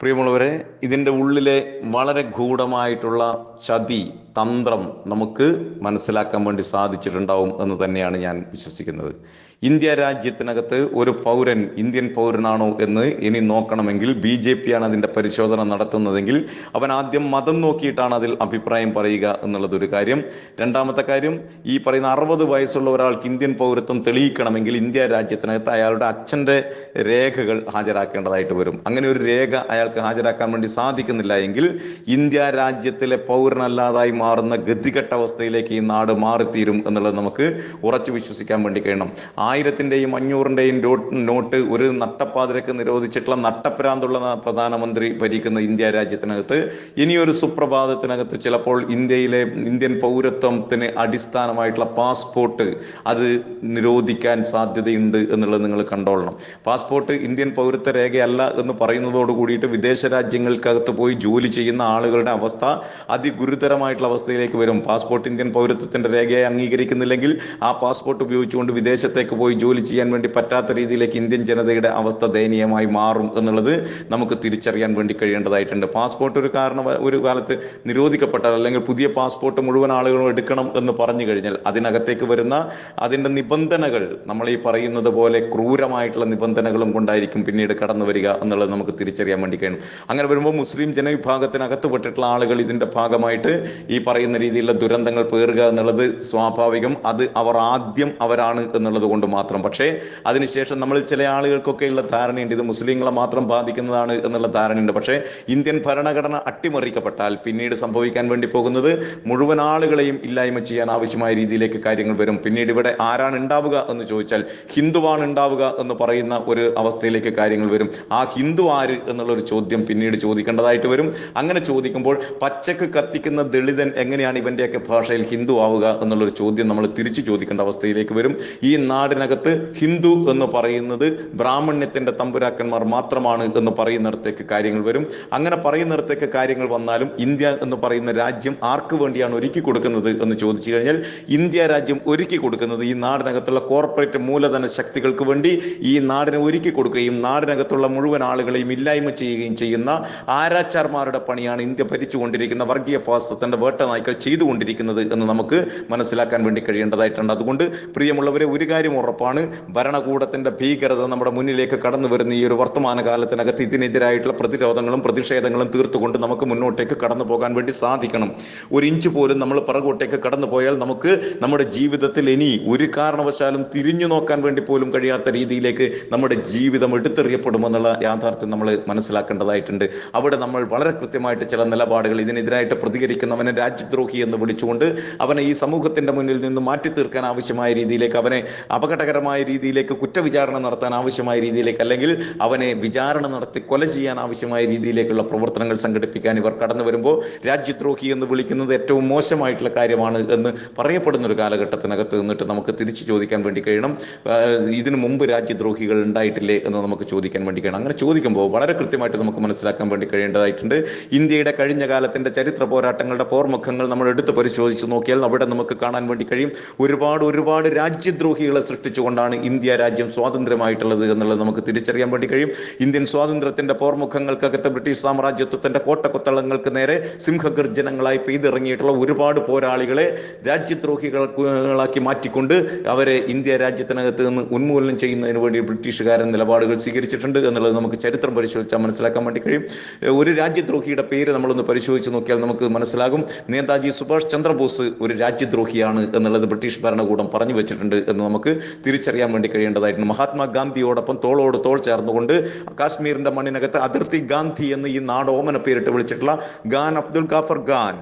പ്രിയമുള്ളവരെ ഇതിൻ്റെ ഉള്ളിലെ വളരെ ഗൂഢമായിട്ടുള്ള ചതി തന്ത്രം നമുക്ക് മനസ്സിലാക്കാൻ വേണ്ടി സാധിച്ചിട്ടുണ്ടാവും എന്ന് തന്നെയാണ് ഞാൻ വിശ്വസിക്കുന്നത് ഇന്ത്യ രാജ്യത്തിനകത്ത് ഒരു പൗരൻ ഇന്ത്യൻ പൗരനാണോ എന്ന് ഇനി നോക്കണമെങ്കിൽ ബി ജെ പി ആണ് അതിൻ്റെ പരിശോധന നടത്തുന്നതെങ്കിൽ അവൻ ആദ്യം മതം നോക്കിയിട്ടാണ് അതിൽ അഭിപ്രായം പറയുക എന്നുള്ളത് ഒരു കാര്യം രണ്ടാമത്തെ കാര്യം ഈ പറയുന്ന അറുപത് വയസ്സുള്ള ഒരാൾക്ക് ഇന്ത്യൻ പൗരത്വം തെളിയിക്കണമെങ്കിൽ ഇന്ത്യ രാജ്യത്തിനകത്ത് അയാളുടെ അച്ഛൻ്റെ രേഖകൾ ഹാജരാക്കേണ്ടതായിട്ട് വരും അങ്ങനെ ഒരു രേഖ അയാൾക്ക് ഹാജരാക്കാൻ വേണ്ടി സാധിക്കുന്നില്ല എങ്കിൽ ഇന്ത്യ രാജ്യത്തിലെ പൗരനല്ലാതായി മാറുന്ന ഗതികെട്ട അവസ്ഥയിലേക്ക് ഈ നാട് മാറിത്തീരും എന്നുള്ളത് നമുക്ക് ഉറച്ചു വിശ്വസിക്കാൻ വേണ്ടി കഴിയണം ആയിരത്തിന്റെയും അഞ്ഞൂറിന്റെയും നോട്ട് ഒരു നട്ടപ്പാതിരക്ക് നിരോധിച്ചിട്ടുള്ള നട്ടപ്രാന്തുള്ള പ്രധാനമന്ത്രി ഭരിക്കുന്ന ഇന്ത്യ രാജ്യത്തിനകത്ത് ഇനിയൊരു സുപ്രഭാതത്തിനകത്ത് ചിലപ്പോൾ ഇന്ത്യയിലെ ഇന്ത്യൻ പൗരത്വത്തിന് അടിസ്ഥാനമായിട്ടുള്ള പാസ്പോർട്ട് അത് നിരോധിക്കാൻ സാധ്യതയുണ്ട് എന്നുള്ളത് നിങ്ങൾ കണ്ടോളണം പാസ്പോർട്ട് ഇന്ത്യൻ പൗരത്വ രേഖയല്ല എന്ന് പറയുന്നതോട് കൂടിയിട്ട് വിദേശ രാജ്യങ്ങൾക്കകത്ത് പോയി ജോലി ചെയ്യുന്ന ആളുകളുടെ അവസ്ഥ അതിഗുരുതരമായിട്ടുള്ള അവസ്ഥയിലേക്ക് വരും പാസ്പോർട്ട് ഇന്ത്യൻ പൗരത്വത്തിന്റെ രേഖയെ അംഗീകരിക്കുന്നില്ലെങ്കിൽ ആ പാസ്പോർട്ട് ഉപയോഗിച്ചുകൊണ്ട് വിദേശത്തേക്ക് പോയി ജോലി ചെയ്യാൻ വേണ്ടി പറ്റാത്ത രീതിയിലേക്ക് ഇന്ത്യൻ ജനതയുടെ അവസ്ഥ ദയനീയമായി മാറും എന്നുള്ളത് നമുക്ക് തിരിച്ചറിയാൻ വേണ്ടി കഴിയേണ്ടതായിട്ടുണ്ട് പാസ്പോർട്ട് ഒരു കാരണം ഒരു കാലത്ത് നിരോധിക്കപ്പെട്ടാൽ അല്ലെങ്കിൽ പുതിയ പാസ്പോർട്ട് മുഴുവൻ ആളുകളും എടുക്കണം എന്ന് പറഞ്ഞു കഴിഞ്ഞാൽ അതിനകത്തേക്ക് വരുന്ന അതിന്റെ നിബന്ധനകൾ നമ്മൾ ഈ പറയുന്നത് പോലെ ക്രൂരമായിട്ടുള്ള നിബന്ധനകളും കൊണ്ടായിരിക്കും പിന്നീട് കടന്നു വരിക എന്നുള്ളത് നമുക്ക് തിരിച്ചറിയാൻ വേണ്ടി കഴിയും അങ്ങനെ വരുമ്പോൾ മുസ്ലിം ജനവിഭാഗത്തിനകത്ത് പെട്ടിട്ടുള്ള ആളുകൾ ഇതിന്റെ ഭാഗമായിട്ട് ഈ പറയുന്ന രീതിയിലുള്ള ദുരന്തങ്ങൾ പേറുക എന്നുള്ളത് സ്വാഭാവികം അത് അവർ ആദ്യം അവരാണ് എന്നുള്ളത് കൊണ്ട് മാത്രം പക്ഷേ അതിനുശേഷം നമ്മൾ ചില ആളുകൾക്കൊക്കെ ഉള്ള ധാരണയുണ്ട് ഇത് മുസ്ലിങ്ങളെ മാത്രം ബാധിക്കുന്നതാണ് എന്നുള്ള ധാരണയുണ്ട് പക്ഷേ ഇന്ത്യൻ ഭരണഘടന അട്ടിമറിക്കപ്പെട്ടാൽ പിന്നീട് സംഭവിക്കാൻ വേണ്ടി പോകുന്നത് മുഴുവൻ ആളുകളെയും ഇല്ലായ്മ ചെയ്യാൻ ആവശ്യമായ രീതിയിലേക്ക് കാര്യങ്ങൾ വരും പിന്നീട് ഇവിടെ ആരാണ് ഉണ്ടാവുക എന്ന് ചോദിച്ചാൽ ഹിന്ദുവാണ് ഉണ്ടാവുക എന്ന് പറയുന്ന ഒരു അവസ്ഥയിലേക്ക് കാര്യങ്ങൾ വരും ആ ഹിന്ദു ആര് എന്നുള്ള ഒരു ചോദ്യം പിന്നീട് ചോദിക്കേണ്ടതായിട്ട് വരും അങ്ങനെ ചോദിക്കുമ്പോൾ പച്ചക്ക് കത്തിക്കുന്ന ദളിതൻ എങ്ങനെയാണ് ഇവന്റെയൊക്കെ ഭാഷയിൽ ഹിന്ദു ആവുക എന്നുള്ളൊരു ചോദ്യം നമ്മൾ തിരിച്ചു ചോദിക്കേണ്ട അവസ്ഥയിലേക്ക് വരും ഈ നാടിനകത്ത് ഹിന്ദു എന്ന് പറയുന്നത് ബ്രാഹ്മണ്യത്തിന്റെ തമ്പുരാക്കന്മാർ മാത്രമാണ് എന്ന് പറയുന്നിടത്തേക്ക് കാര്യങ്ങൾ വരും അങ്ങനെ പറയുന്നിടത്തേക്ക് കാര്യങ്ങൾ വന്നാലും ഇന്ത്യ എന്ന് പറയുന്ന രാജ്യം ആർക്ക് വേണ്ടിയാണ് ഒരുക്കി കൊടുക്കുന്നത് എന്ന് ചോദിച്ചു കഴിഞ്ഞാൽ ഇന്ത്യ രാജ്യം ഒരുക്കി കൊടുക്കുന്നത് ഈ നാടിനകത്തുള്ള കോർപ്പറേറ്റ് മൂലധന ശക്തികൾക്ക് വേണ്ടി ഈ നാടിനെ ഒരുക്കി കൊടുക്കുകയും നാടിനകത്തുള്ള മുഴുവൻ ആളുകളെയും ഇല്ലായ്മ ചെയ്യുകയും ചെയ്യുന്ന ആരാച്ചാർമാരുടെ പണിയാണ് ഇന്ത്യ ഭരിച്ചുകൊണ്ടിരിക്കുന്ന വർഗീയ ഫാസത്തിന്റെ വേട്ടനായ്ക്കൾ ചെയ്തുകൊണ്ടിരിക്കുന്നത് എന്ന് നമുക്ക് മനസ്സിലാക്കാൻ വേണ്ടി കഴിയേണ്ടതായിട്ടുണ്ട് അതുകൊണ്ട് പ്രിയമുള്ളവരെ ഒരു കാര്യം ഉറപ്പാണ് ഭരണകൂടത്തിന്റെ ഭീകരത നമ്മുടെ മുന്നിലേക്ക് കടന്നു വരുന്ന ഈ ഒരു വർത്തമാന കാലത്തിനകത്ത് ഇതിനെതിരായിട്ടുള്ള പ്രതിരോധങ്ങളും പ്രതിഷേധങ്ങളും തീർത്തുകൊണ്ട് നമുക്ക് മുന്നോട്ടേക്ക് കടന്നു പോകാൻ വേണ്ടി സാധിക്കണം ഒരു ഇഞ്ച് പോലും നമ്മൾ പിറകോട്ടേക്ക് കടന്നു പോയാൽ നമുക്ക് നമ്മുടെ ജീവിതത്തിൽ ഇനി ഒരു കാരണവശാലും തിരിഞ്ഞു നോക്കാൻ വേണ്ടി പോലും കഴിയാത്ത രീതിയിലേക്ക് നമ്മുടെ ജീവിതം എടുത്തെറിയപ്പെടുമെന്നുള്ള യാഥാർത്ഥ്യം നമ്മൾ മനസ്സിലാക്കേണ്ടതായിട്ടുണ്ട് അവിടെ നമ്മൾ വളരെ കൃത്യമായിട്ട് ചില നിലപാടുകൾ ഇതിനെതിരായിട്ട് പ്രതികരിക്കുന്നവനെ രാജ്യദ്രോഹി എന്ന് വിളിച്ചുകൊണ്ട് അവനെ ഈ സമൂഹത്തിന്റെ മുന്നിൽ നിന്ന് മാറ്റി തീർക്കാൻ ആവശ്യമായ രീതിയിലേക്ക് അവനെ അപകടകരമായ രീതിയിലേക്ക് കുറ്റവിചാരണ നടത്താൻ ആവശ്യമായ രീതിയിലേക്ക് അല്ലെങ്കിൽ അവനെ വിചാരണ നടത്തി കൊല ചെയ്യാൻ ആവശ്യമായ രീതിയിലേക്കുള്ള പ്രവർത്തനങ്ങൾ സംഘടിപ്പിക്കാൻ ഇവർ കടന്നു വരുമ്പോൾ രാജ്യദ്രോഹി എന്ന് വിളിക്കുന്നത് ഏറ്റവും മോശമായിട്ടുള്ള കാര്യമാണ് എന്ന് പറയപ്പെടുന്ന ഒരു കാലഘട്ടത്തിനകത്ത് നിന്നിട്ട് നമുക്ക് തിരിച്ചു ചോദിക്കാൻ വേണ്ടി കഴിയണം ഇതിനു മുമ്പ് രാജ്യദ്രോഹികൾ ഉണ്ടായിട്ടില്ലേ എന്ന് നമുക്ക് ചോദിക്കാൻ വേണ്ടി കഴിയണം അങ്ങനെ ചോദിക്കുമ്പോൾ വളരെ കൃത്യമായിട്ട് നമുക്ക് മനസ്സിലാക്കാൻ വേണ്ടി കഴിയേണ്ടതായിട്ടുണ്ട് ഇന്ത്യയുടെ കഴിഞ്ഞ കാലത്തിന്റെ ചരിത്ര പോരാട്ടങ്ങളുടെ പോർമുഖങ്ങൾ നമ്മൾ എടുത്ത് പരിശോധിച്ച് നോക്കിയാൽ അവിടെ നമുക്ക് കാണാൻ വേണ്ടി കഴിയും ഒരുപാട് ഒരുപാട് രാജ്യദ്രോഹികളെ സൃഷ്ടിച്ചുകൊണ്ടാണ് ഇന്ത്യ രാജ്യം സ്വാതന്ത്ര്യമായിട്ടുള്ളത് എന്നുള്ളത് നമുക്ക് തിരിച്ചറിയാൻ വേണ്ടി കഴിയും ഇന്ത്യൻ സ്വാതന്ത്ര്യത്തിന്റെ പോർമുഖങ്ങൾക്കകത്ത് ബ്രിട്ടീഷ് സാമ്രാജ്യത്വത്തിന്റെ കോട്ടക്കൊത്തളങ്ങൾക്ക് നേരെ സിംഹഗർജനങ്ങളായി പെയ്തിറങ്ങിയിട്ടുള്ള ഒരുപാട് പോരാളികളെ രാജ്യദ്രോഹികളാക്കി മാറ്റിക്കൊണ്ട് അവരെ ഇന്ത്യ രാജ്യത്തിനകത്ത് നിന്ന് ഉന്മൂലനം ചെയ്യുന്നതിന് വേണ്ടി ബ്രിട്ടീഷുകാരൻ നിലപാടുകൾ സ്വീകരിച്ചിട്ടുണ്ട് എന്നുള്ളത് നമുക്ക് ചരിത്രം പരിശോധിച്ചാൽ മനസ്സിലാക്കാൻ വേണ്ടി കഴിയും ഒരു രാജ്യദ്രോഹിയുടെ പേര് നമ്മളൊന്ന് പരിശോധിച്ച് നോക്കിയാൽ നമുക്ക് മനസ്സിലാകും നേതാജി സുഭാഷ് ചന്ദ്രബോസ് ഒരു രാജ്യദ്രോഹിയാണ് എന്നുള്ളത് ബ്രിട്ടീഷ് ഭരണകൂടം പറഞ്ഞു വെച്ചിട്ടുണ്ട് എന്ന് നമുക്ക് തിരിച്ചറിയാൻ വേണ്ടി കഴിയേണ്ടതായിട്ടുണ്ട് മഹാത്മാഗാന്ധിയോടൊപ്പം തോളോട് തോൾ ചേർന്നുകൊണ്ട് കാശ്മീരിന്റെ മണ്ണിനകത്ത് അതിർത്തി ഗാന്ധി എന്ന് ഈ നാട് ഓമന പേരിട്ട് വിളിച്ചിട്ടുള്ള ഖാൻ അബ്ദുൽ ഗാഫർ ഖാൻ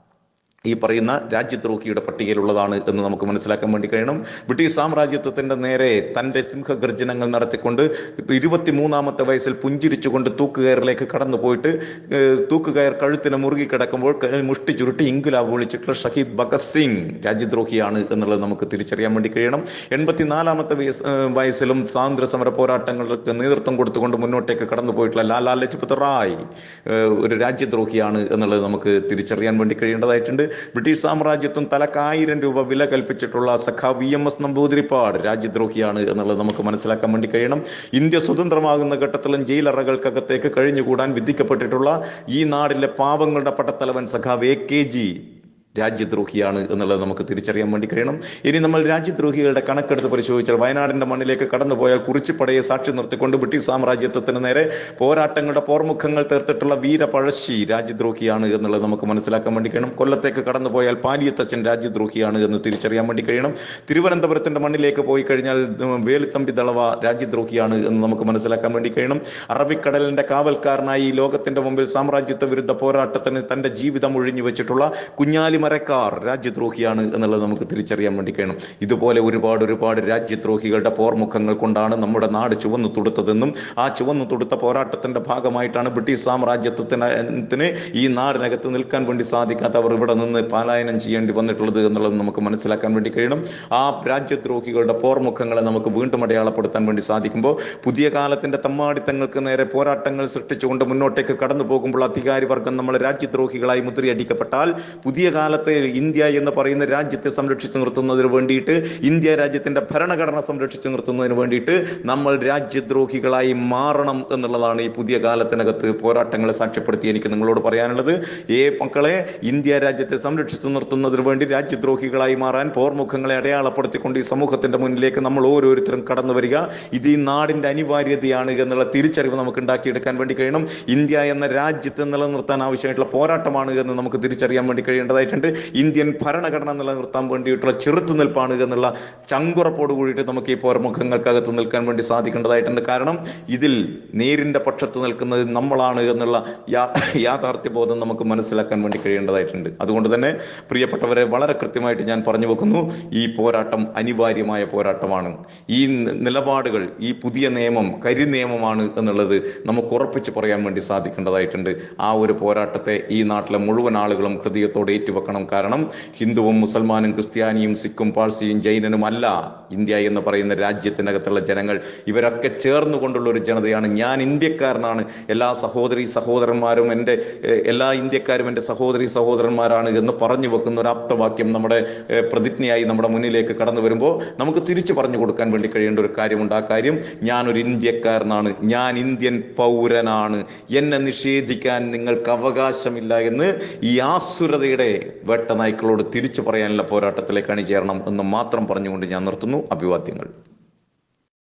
ഈ പറയുന്ന രാജ്യദ്രോഹിയുടെ പട്ടികയിലുള്ളതാണ് എന്ന് നമുക്ക് മനസ്സിലാക്കാൻ വേണ്ടി കഴിയണം ബ്രിട്ടീഷ് സാമ്രാജ്യത്വത്തിന്റെ നേരെ തന്റെ സിംഹഗർജനങ്ങൾ നടത്തിക്കൊണ്ട് ഇരുപത്തിമൂന്നാമത്തെ വയസ്സിൽ പുഞ്ചിരിച്ചുകൊണ്ട് തൂക്കുകയറിലേക്ക് കടന്നു പോയിട്ട് തൂക്കുകയർ കഴുത്തിന് മുറുകി കിടക്കുമ്പോൾ മുഷ്ടി ചുരുട്ടി ഇൻകുലാബ് വിളിച്ചിട്ടുള്ള ഷഹീദ് ഭഗത് സിംഗ് രാജ്യദ്രോഹിയാണ് എന്നുള്ളത് നമുക്ക് തിരിച്ചറിയാൻ വേണ്ടി കഴിയണം എൺപത്തിനാലാമത്തെ വയസ്സിലും സ്വാതന്ത്ര്യ സമര പോരാട്ടങ്ങൾക്ക് നേതൃത്വം കൊടുത്തുകൊണ്ട് മുന്നോട്ടേക്ക് കടന്നു പോയിട്ടുള്ള ലാലാ ലജ്പത് റായ് ഒരു രാജ്യദ്രോഹിയാണ് എന്നുള്ളത് നമുക്ക് തിരിച്ചറിയാൻ വേണ്ടി കഴിയേണ്ടതായിട്ടുണ്ട് ബ്രിട്ടീഷ് സാമ്രാജ്യത്വം തലക്കായിരം രൂപ വില കൽപ്പിച്ചിട്ടുള്ള സഖാ വി എം എസ് നമ്പൂതിരിപ്പാട് രാജ്യദ്രോഹിയാണ് എന്നുള്ളത് നമുക്ക് മനസ്സിലാക്കാൻ വേണ്ടി കഴിയണം ഇന്ത്യ സ്വതന്ത്രമാകുന്ന ഘട്ടത്തിലും ജയിലറകൾക്കകത്തേക്ക് കഴിഞ്ഞുകൂടാൻ വിധിക്കപ്പെട്ടിട്ടുള്ള ഈ നാടിലെ പാവങ്ങളുടെ പടത്തലവൻ സഖാവ് എ കെ ജി രാജ്യദ്രോഹിയാണ് എന്നുള്ളത് നമുക്ക് തിരിച്ചറിയാൻ വേണ്ടി കഴിയണം ഇനി നമ്മൾ രാജ്യദ്രോഹികളുടെ കണക്കെടുത്ത് പരിശോധിച്ചാൽ വയനാടിന്റെ മണ്ണിലേക്ക് കടന്നുപോയാൽ കുറിച്ചിപ്പടയെ സാക്ഷി നിർത്തിക്കൊണ്ട് ബ്രിട്ടീഷ് സാമ്രാജ്യത്വത്തിന് നേരെ പോരാട്ടങ്ങളുടെ പോർമുഖങ്ങൾ തീർത്തിട്ടുള്ള വീരപഴശ്ശി രാജ്യദ്രോഹിയാണ് എന്നുള്ളത് നമുക്ക് മനസ്സിലാക്കാൻ വേണ്ടി കഴിയണം കൊല്ലത്തേക്ക് കടന്നുപോയാൽ പാലിയത്തച്ഛൻ രാജ്യദ്രോഹിയാണ് എന്ന് തിരിച്ചറിയാൻ വേണ്ടി കഴിയണം തിരുവനന്തപുരത്തിന്റെ മണ്ണിലേക്ക് പോയി കഴിഞ്ഞാൽ ഉം, വേലുത്തമ്പി ദളവ രാജ്യദ്രോഹിയാണ് എന്ന് നമുക്ക് മനസ്സിലാക്കാൻ വേണ്ടി കഴിയണം അറബിക്കടലിന്റെ കാവൽക്കാരനായി ഈ ലോകത്തിന്റെ മുമ്പിൽ സാമ്രാജ്യത്വ വിരുദ്ധ പോരാട്ടത്തിന് തന്റെ ജീവിതം ഒഴിഞ്ഞു വെച്ചിട്ടുള്ള കുഞ്ഞാലി മരക്കാർ രാജ്യദ്രോഹിയാണ് എന്നുള്ളത് നമുക്ക് തിരിച്ചറിയാൻ വേണ്ടി കഴിയണം ഇതുപോലെ ഒരുപാട് ഒരുപാട് രാജ്യദ്രോഹികളുടെ പോർമുഖങ്ങൾ കൊണ്ടാണ് നമ്മുടെ നാട് ചുവന്നു തുടുത്തതെന്നും ആ ചുവന്നു തുടുത്ത പോരാട്ടത്തിന്റെ ഭാഗമായിട്ടാണ് ബ്രിട്ടീഷ് സാമ്രാജ്യത്വത്തിന് ഈ നാടിനകത്ത് നിൽക്കാൻ വേണ്ടി സാധിക്കാത്ത അവർ ഇവിടെ നിന്ന് പലായനം ചെയ്യേണ്ടി വന്നിട്ടുള്ളത് എന്നുള്ളത് നമുക്ക് മനസ്സിലാക്കാൻ വേണ്ടി കഴിയണം ആ രാജ്യദ്രോഹികളുടെ പോർമുഖങ്ങളെ നമുക്ക് വീണ്ടും അടയാളപ്പെടുത്താൻ വേണ്ടി സാധിക്കുമ്പോൾ പുതിയ കാലത്തിന്റെ തമ്മാടിത്തങ്ങൾക്ക് നേരെ പോരാട്ടങ്ങൾ സൃഷ്ടിച്ചുകൊണ്ട് മുന്നോട്ടേക്ക് കടന്നു പോകുമ്പോൾ അധികാരി വർഗം നമ്മൾ രാജ്യദ്രോഹികളായി മുദ്രയടിക്കപ്പെട്ടാൽ പുതിയ കാലത്തെ ഇന്ത്യ എന്ന് പറയുന്ന രാജ്യത്തെ സംരക്ഷിച്ചു നിർത്തുന്നതിന് വേണ്ടിയിട്ട് ഇന്ത്യ രാജ്യത്തിന്റെ ഭരണഘടന സംരക്ഷിച്ചു നിർത്തുന്നതിന് വേണ്ടിയിട്ട് നമ്മൾ രാജ്യദ്രോഹികളായി മാറണം എന്നുള്ളതാണ് ഈ പുതിയ കാലത്തിനകത്ത് പോരാട്ടങ്ങളെ സാക്ഷ്യപ്പെടുത്തി എനിക്ക് നിങ്ങളോട് പറയാനുള്ളത് ഏ മക്കളെ ഇന്ത്യ രാജ്യത്തെ സംരക്ഷിച്ചു നിർത്തുന്നതിന് വേണ്ടി രാജ്യദ്രോഹികളായി മാറാൻ പോർമുഖങ്ങളെ അടയാളപ്പെടുത്തിക്കൊണ്ട് ഈ സമൂഹത്തിന്റെ മുന്നിലേക്ക് നമ്മൾ ഓരോരുത്തരും കടന്നു വരിക ഇത് ഈ നാടിന്റെ അനിവാര്യതയാണ് എന്നുള്ള തിരിച്ചറിവ് നമുക്ക് ഉണ്ടാക്കിയെടുക്കാൻ വേണ്ടി കഴിയണം ഇന്ത്യ എന്ന രാജ്യത്തെ നിലനിർത്താൻ ആവശ്യമായിട്ടുള്ള പോരാട്ടമാണ് എന്ന് നമുക്ക് തിരിച്ചറിയാൻ വേണ്ടി കഴിയേണ്ടതായിട്ടുണ്ട് ഇന്ത്യൻ ഭരണഘടന നിലനിർത്താൻ വേണ്ടിയിട്ടുള്ള ചെറുത്തുനിൽപ്പാണ് എന്നുള്ള ചങ്കുറപ്പോട് കൂടിയിട്ട് നമുക്ക് ഈ പോർമുഖങ്ങൾക്കകത്ത് നിൽക്കാൻ വേണ്ടി സാധിക്കേണ്ടതായിട്ടുണ്ട് കാരണം ഇതിൽ നേരിന്റെ പക്ഷത്ത് നിൽക്കുന്നത് നമ്മളാണ് എന്നുള്ള യാ- യാഥാർത്ഥ്യബോധം നമുക്ക് മനസ്സിലാക്കാൻ വേണ്ടി കഴിയേണ്ടതായിട്ടുണ്ട് അതുകൊണ്ട് തന്നെ പ്രിയപ്പെട്ടവരെ വളരെ കൃത്യമായിട്ട് ഞാൻ പറഞ്ഞു വെക്കുന്നു ഈ പോരാട്ടം അനിവാര്യമായ പോരാട്ടമാണ് ഈ ന- നിലപാടുകൾ ഈ പുതിയ നിയമം കരി നിയമമാണ് എന്നുള്ളത് നമുക്ക് ഉറപ്പിച്ച് പറയാൻ വേണ്ടി സാധിക്കേണ്ടതായിട്ടുണ്ട് ആ ഒരു പോരാട്ടത്തെ ഈ നാട്ടിലെ മുഴുവൻ ആളുകളും ഹൃദയത്തോടെ ഏറ്റുവെക്കണം കാരണം ഹിന്ദുവും മുസൽമാനും ക്രിസ്ത്യാനിയും സിഖും പാഴ്സിയും ജൈനനും അല്ല ഇന്ത്യ എന്ന് പറയുന്ന രാജ്യത്തിനകത്തുള്ള ജനങ്ങൾ ഇവരൊക്കെ ചേർന്നുകൊണ്ടുള്ള ഒരു ജനതയാണ് ഞാൻ ഇന്ത്യക്കാരനാണ് എല്ലാ സഹോദരി സഹോദരന്മാരും എൻ്റെ ഏഹ്, എല്ലാ ഇന്ത്യക്കാരും എൻ്റെ സഹോദരി സഹോദരന്മാരാണ് എന്ന് പറഞ്ഞു വെക്കുന്ന ഒരു ആപ്തവാക്യം നമ്മുടെ ഏഹ്, പ്രതിജ്ഞയായി നമ്മുടെ മുന്നിലേക്ക് കടന്നു വരുമ്പോൾ നമുക്ക് തിരിച്ചു പറഞ്ഞു കൊടുക്കാൻ വേണ്ടി കഴിയേണ്ട ഒരു കാര്യമുണ്ട് ആ കാര്യം ഞാനൊരു ഇന്ത്യക്കാരനാണ് ഞാൻ ഇന്ത്യൻ പൗരനാണ് എന്നെ നിഷേധിക്കാൻ നിങ്ങൾക്ക് അവകാശമില്ല എന്ന് ഈ ആസുരതയുടെ വേട്ടനായ്ക്കളോട് തിരിച്ചു പറയാനുള്ള പോരാട്ടത്തിലേക്ക് അണിചേരണം എന്ന് മാത്രം പറഞ്ഞുകൊണ്ട് ഞാൻ നിർത്തുന്നു അഭിവാദ്യങ്ങൾ